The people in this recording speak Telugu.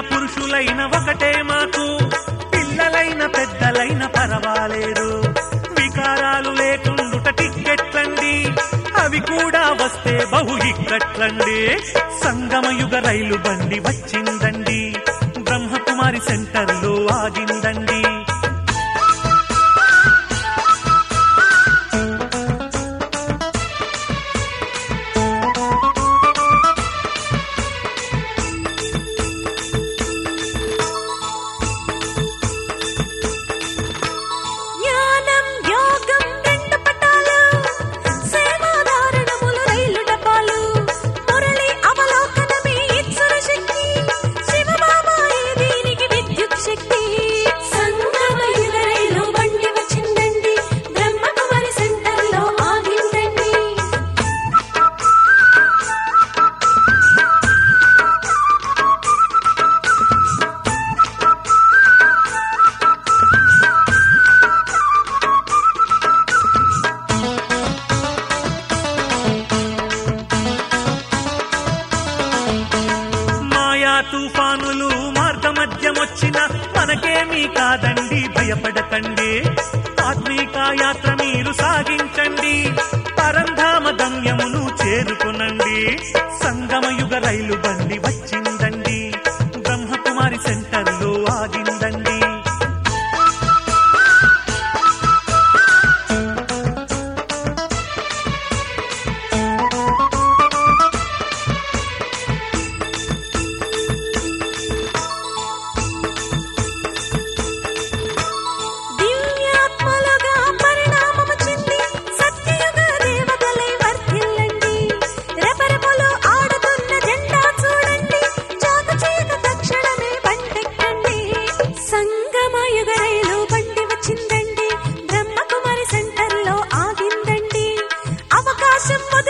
పురుషులైన ఒకటే మాకు పిల్లలైన పెద్దలైన పర్వాలేదు వికారాలు లేకుండుట టిక్కెట్లండి అవి కూడా వస్తే బహు ఇక్కట్లండి సంగమయుగ రైలు బండి వచ్చిందండి బ్రహ్మకుమారి సెంటర్లో ఆగిందండి జ్ఞానం యోగం రెండు పటాలు సేవాధారణములు రైలు డబ్బాలు మురళి అవలోకనమే ఇచ్చుడు శక్తి శివబాబా దీనికి విద్యుత్ శక్తి సంగమయుగ రైలు బండి వచ్చిందండి బ్రహ్మకుమారి సెంటర్లో ఆగిందండి మాయా తుఫానులు మార్గ మధ్యమొచ్చిన మనకేమీ కాదండి భయపడకండి ఆత్మీక యాత్ర మీరు సాగించండి పరంధామ గమ్యమును చేరుకునండి సంగమయుగ రైలు బండి వచ్చిందండి బ్రహ్మకుమారి సెంటర్లో ఆగిందండి దివ్యాత్మలుగా పరిణామము చెంది సత్యయుగ దేవతలై వర్ధిల్లండి రెపరెపలు ఆడుతున్న జెండా చూడండి చాకు చీక తక్షణమే బండెక్కండి సంగమయుగ రైలు బండి వచ్చిందండి బ్రహ్మకుమారి సెంటర్లో ఆగిందండి అవకాశం